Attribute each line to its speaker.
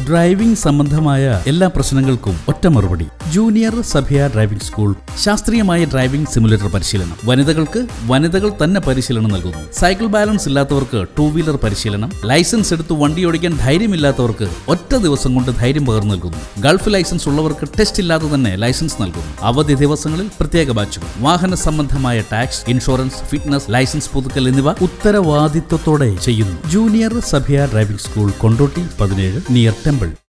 Speaker 1: driving സംബന്ധമായ എല്ലാ പ്രശ്നങ്ങൾക്കും ഒറ്റ മറുപടി ജൂനിയർ സഭ്യ ഡ്രൈവിംഗ് സ്കൂൾ ശാസ്ത്രീയമായ ഡ്രൈവിംഗ് സിമുലേറ്റർ പരിശീലനം വനിതകൾക്ക് വനിതകൾ തന്നെ പരിശീലനം നൽകുന്നു സൈക്കിൾ ബാലൻസ് ഇല്ലാത്തവർക്ക് ടൂ വീലർ പരിശീലനം ലൈസൻസ് എടുത്ത് വണ്ടി ഓടിക്കാൻ ധൈര്യമില്ലാത്തവർക്ക് ഒറ്റ ദിവസം കൊണ്ട് ധൈര്യം പകർന്നു നൽകുന്നു ഗൾഫ് ലൈസൻസ് ഉള്ളവർക്ക് ടെസ്റ്റ് ഇല്ലാതെ തന്നെ ലൈസൻസ് നൽകുന്നു അവധി ദിവസങ്ങളിൽ പ്രത്യേക ബാച്ചുകൾ വാഹന സംബന്ധമായ ടാക്സ് ഇൻഷുറൻസ് ഫിറ്റ്നസ് ലൈസൻസ് പുതുക്കൽ എന്നിവ ഉത്തരവാദിത്വത്തോടെ ചെയ്യുന്നു junior Sabhya driving school Kondotty പതിനേഴ് നിയർ ടെമ്പിൾ